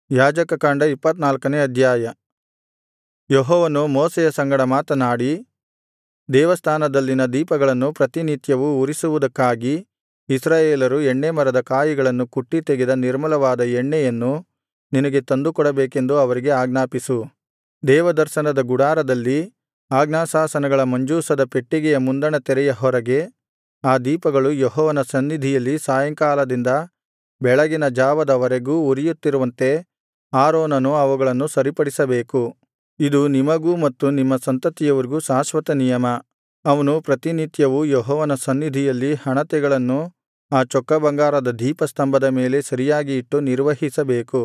ಯಾಜಕಕಾಂಡ ಇಪ್ಪತ್ತನಾಲ್ಕನೇ ಅಧ್ಯಾಯ ಯೆಹೋವನು ಮೋಶೆಯ ಸಂಗಡ ಮಾತನಾಡಿ ದೇವಸ್ಥಾನದಲ್ಲಿನ ದೀಪಗಳನ್ನು ಪ್ರತಿನಿತ್ಯವೂ ಉರಿಸುವುದಕ್ಕಾಗಿ ಇಸ್ರಾಯೇಲರು ಎಣ್ಣೇಮರದ ಕಾಯಿಗಳನ್ನು ಕುಟ್ಟಿ ತೆಗೆದ ನಿರ್ಮಲವಾದ ಎಣ್ಣೆಯನ್ನು ನಿನಗೆ ತಂದುಕೊಡಬೇಕೆಂದು ಅವರಿಗೆ ಆಜ್ಞಾಪಿಸು ದೇವದರ್ಶನದ ಗುಡಾರದಲ್ಲಿ ಆಜ್ಞಾಶಾಸನಗಳ ಮಂಜೂಷದ ಪೆಟ್ಟಿಗೆಯ ಮುಂದಣ ತೆರೆಯ ಹೊರಗೆ ಆ ದೀಪಗಳು ಯೆಹೋವನ ಸನ್ನಿಧಿಯಲ್ಲಿ ಸಾಯಂಕಾಲದಿಂದ ಬೆಳಗಿನ ಜಾವದ ವರೆಗೂ ಉರಿಯುತ್ತಿರುವಂತೆ ಆರೋನನು ಅವುಗಳನ್ನು ಸರಿಪಡಿಸಬೇಕು ಇದು ನಿಮಗೂ ಮತ್ತು ನಿಮ್ಮ ಸಂತತಿಯವರಿಗೂ ಶಾಶ್ವತ ನಿಯಮ ಅವನು ಪ್ರತಿನಿತ್ಯವೂ ಯೆಹೋವನ ಸನ್ನಿಧಿಯಲ್ಲಿ ಹಣತೆಗಳನ್ನು ಆ ಚೊಕ್ಕ ಬಂಗಾರದ ದೀಪಸ್ತಂಭದ ಮೇಲೆ ಸರಿಯಾಗಿ ಇಟ್ಟು ನಿರ್ವಹಿಸಬೇಕು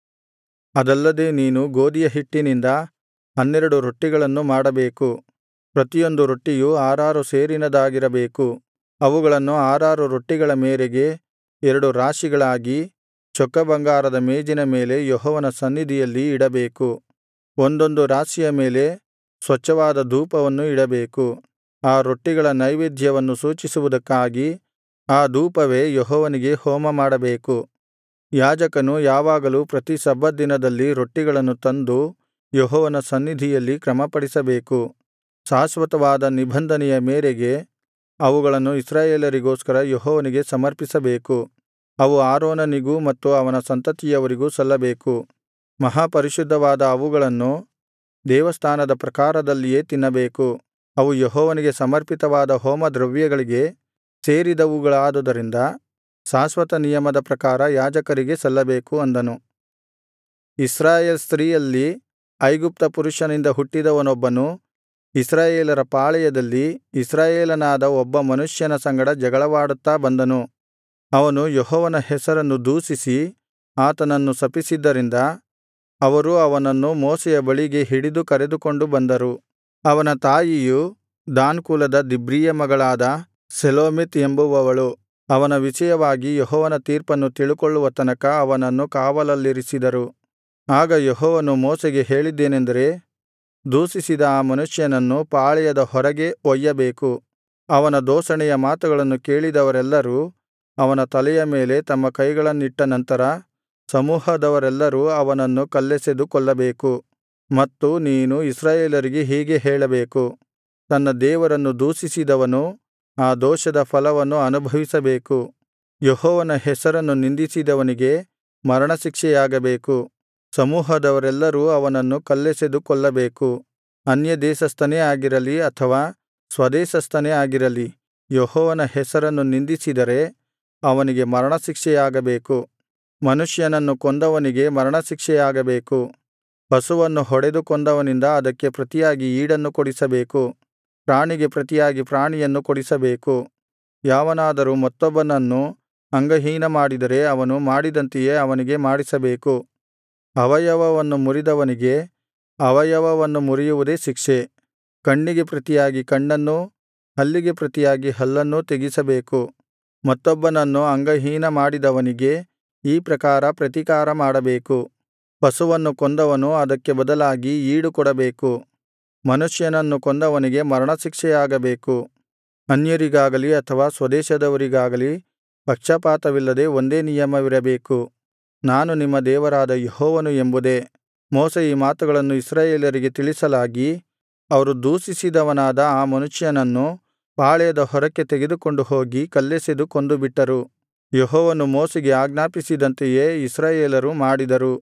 ಅದಲ್ಲದೆ ನೀನು ಗೋದಿಯ ಹಿಟ್ಟಿನಿಂದ ಹನ್ನೆರಡು ರೊಟ್ಟಿಗಳನ್ನು ಮಾಡಬೇಕು ಪ್ರತಿಯೊಂದು ರೊಟ್ಟಿಯು ಆರಾರು ಸೇರಿನದಾಗಿರಬೇಕು ಅವುಗಳನ್ನು ಆರಾರು ರೊಟ್ಟಿಗಳ ಮೇರೆಗೆ ಎರಡು ರಾಶಿಗಳಾಗಿ ಚೊಕ್ಕ ಬಂಗಾರದ ಮೇಜಿನ ಮೇಲೆ ಯೆಹೋವನ ಸನ್ನಿಧಿಯಲ್ಲಿ ಇಡಬೇಕು ಒಂದೊಂದು ರಾಶಿಯ ಮೇಲೆ ಸ್ವಚ್ಛವಾದ ಧೂಪವನ್ನು ಇಡಬೇಕು ಆ ರೊಟ್ಟಿಗಳ ನೈವೇದ್ಯವನ್ನು ಸೂಚಿಸುವುದಕ್ಕಾಗಿ ಆ ಧೂಪವೇ ಯೆಹೋವನಿಗೆ ಹೋಮಮಾಡಬೇಕು ಯಾಜಕನು ಯಾವಾಗಲೂ ಪ್ರತಿ ಸಬ್ಬತ್ ದಿನದಲ್ಲಿ ರೊಟ್ಟಿಗಳನ್ನು ತಂದು ಯೆಹೋವನ ಸನ್ನಿಧಿಯಲ್ಲಿ ಕ್ರಮಪಡಿಸಬೇಕು ಶಾಶ್ವತವಾದ ನಿಬಂಧನೆಯ ಮೇರೆಗೆ ಅವುಗಳನ್ನು ಇಸ್ರಾಯೇಲರಿಗೋಸ್ಕರ ಯೆಹೋವನಿಗೆ ಸಮರ್ಪಿಸಬೇಕು ಅವು ಆರೋನನಿಗೂ ಮತ್ತು ಅವನ ಸಂತತಿಯವರಿಗೂ ಸಲ್ಲಬೇಕು ಮಹಾಪರಿಶುದ್ಧವಾದ ಅವುಗಳನ್ನು ದೇವಸ್ಥಾನದ ಪ್ರಾಕಾರದಲ್ಲಿಯೇ ತಿನ್ನಬೇಕು ಅವು ಯೆಹೋವನಿಗೆ ಸಮರ್ಪಿತವಾದ ಹೋಮದ್ರವ್ಯಗಳಿಗೆ ಸೇರಿದವುಗಳಾದುದರಿಂದ ಶಾಶ್ವತ ನಿಯಮದ ಪ್ರಕಾರ ಯಾಜಕರಿಗೆ ಸಲ್ಲಬೇಕು ಅಂದನು ಇಸ್ರಾಯೇಲ್ ಸ್ತ್ರೀಯಲ್ಲಿ ಐಗುಪ್ತ ಪುರುಷನಿಂದ ಹುಟ್ಟಿದವನೊಬ್ಬನು ಇಸ್ರಾಯೇಲರ ಪಾಳೆಯದಲ್ಲಿ ಇಸ್ರಾಯೇಲನಾದ ಒಬ್ಬ ಮನುಷ್ಯನ ಸಂಗಡ ಜಗಳವಾಡುತ್ತಾ ಬಂದನು ಅವನು ಯೆಹೋವನ ಹೆಸರನ್ನು ದೂಷಿಸಿ ಆತನನ್ನು ಶಪಿಸಿದ್ದರಿಂದ ಅವರು ಅವನನ್ನು ಮೋಶೆಯ ಬಳಿಗೆ ಹಿಡಿದು ಕರೆದುಕೊಂಡು ಬಂದರು ಅವನ ತಾಯಿಯು ದಾನ್ ಕುಲದ ದಿಬ್ರೀಯ ಮಗಳಾದ ಶೆಲೋಮೀತ್ ಎಂಬುವವಳು ಅವನ ವಿಷಯವಾಗಿ ಯೆಹೋವನ ತೀರ್ಪನ್ನು ತಿಳುಕೊಳ್ಳುವ ತನಕ ಅವನನ್ನು ಕಾವಲಲ್ಲಿರಿಸಿದರು ಆಗ ಯೆಹೋವನು ಮೋಶೆಗೆ ಹೇಳಿದ್ದೇನೆಂದರೆ ದೂಷಿಸಿದ ಆ ಮನುಷ್ಯನನ್ನು ಪಾಳೆಯದ ಹೊರಗೆ ಒಯ್ಯಬೇಕು ಅವನ ದೂಷಣೆಯ ಮಾತುಗಳನ್ನು ಕೇಳಿದವರೆಲ್ಲರೂ ಅವನ ತಲೆಯ ಮೇಲೆ ತಮ್ಮ ಕೈಗಳನ್ನಿಟ್ಟ ನಂತರ ಸಮೂಹದವರೆಲ್ಲರೂ ಅವನನ್ನು ಕಲ್ಲೆಸೆದು ಕೊಲ್ಲಬೇಕು ಮತ್ತು ನೀನು ಇಸ್ರಾಯೇಲರಿಗೆ ಹೀಗೆ ಹೇಳಬೇಕು ತನ್ನ ದೇವರನ್ನು ದೂಷಿಸಿದವನು ಆ ದೋಷದ ಫಲವನ್ನು ಅನುಭವಿಸಬೇಕು ಯೆಹೋವನ ಹೆಸರನ್ನು ನಿಂದಿಸಿದವನಿಗೆ ಮರಣಶಿಕ್ಷೆಯಾಗಬೇಕು ಸಮೂಹದವರೆಲ್ಲರೂ ಅವನನ್ನು ಕಲ್ಲೆಸೆದು ಕೊಲ್ಲಬೇಕು ಅನ್ಯದೇಶಸ್ಥನೇ ಆಗಿರಲಿ ಅಥವಾ ಸ್ವದೇಶಸ್ಥನೇ ಆಗಿರಲಿ ಯೆಹೋವನ ಹೆಸರನ್ನು ನಿಂದಿಸಿದರೆ ಅವನಿಗೆ ಮರಣಶಿಕ್ಷೆಯಾಗಬೇಕು ಮನುಷ್ಯನನ್ನು ಕೊಂದವನಿಗೆ ಮರಣಶಿಕ್ಷೆಯಾಗಬೇಕು ಪಶುವನ್ನು ಹೊಡೆದು ಕೊಂದವನಿಂದ ಅದಕ್ಕೆ ಪ್ರತಿಯಾಗಿ ಈಡನ್ನು ಕೊಡಿಸಬೇಕು ಪ್ರಾಣಿಗೆ ಪ್ರತಿಯಾಗಿ ಪ್ರಾಣಿಯನ್ನು ಕೊಡಿಸಬೇಕು ಯಾವನಾದರೂ ಮತ್ತೊಬ್ಬನನ್ನು ಅಂಗಹೀನ ಮಾಡಿದರೆ ಅವನು ಮಾಡಿದಂತೆಯೇ ಅವನಿಗೆ ಮಾಡಿಸಬೇಕು ಅವಯವವನ್ನು ಮುರಿದವನಿಗೆ ಅವಯವವನ್ನು ಮುರಿಯುವುದೇ ಶಿಕ್ಷೆ ಕಣ್ಣಿಗೆ ಪ್ರತಿಯಾಗಿ ಕಣ್ಣನ್ನೂ ಹಲ್ಲಿಗೆ ಪ್ರತಿಯಾಗಿ ಹಲ್ಲನ್ನೂ ತೆಗೆಸಬೇಕು ಮತ್ತೊಬ್ಬನನ್ನು ಅಂಗಹೀನ ಮಾಡಿದವನಿಗೆ ಈ ಪ್ರಕಾರ ಪ್ರತಿಕಾರ ಮಾಡಬೇಕು ಪಶುವನ್ನು ಕೊಂದವನು ಅದಕ್ಕೆ ಬದಲಾಗಿ ಈಡು ಕೊಡಬೇಕು ಮನುಷ್ಯನನ್ನು ಕೊಂದವನಿಗೆ ಮರಣಶಿಕ್ಷೆಯಾಗಬೇಕು ಅನ್ಯರಿಗಾಗಲಿ ಅಥವಾ ಸ್ವದೇಶದವರಿಗಾಗಲಿ ಪಕ್ಷಪಾತವಿಲ್ಲದೆ ಒಂದೇ ನಿಯಮವಿರಬೇಕು ನಾನು ನಿಮ್ಮ ದೇವರಾದ ಯೆಹೋವನು ಎಂಬುದೇ ಮೋಶೆ ಈ ಮಾತುಗಳನ್ನು ಇಸ್ರಾಯೇಲರಿಗೆ ತಿಳಿಸಲಾಗಿ ಅವರು ದೂಷಿಸಿದವನಾದ ಆ ಮನುಷ್ಯನನ್ನು ಪಾಳೆಯದ ಹೊರಕ್ಕೆ ತೆಗೆದುಕೊಂಡು ಹೋಗಿ ಕಲ್ಲೆಸೆದು ಕೊಂದುಬಿಟ್ಟರು ಯೆಹೋವನು ಮೋಶೆಗೆ ಆಜ್ಞಾಪಿಸಿದಂತೆಯೇ ಇಸ್ರಾಯೇಲರು ಮಾಡಿದರು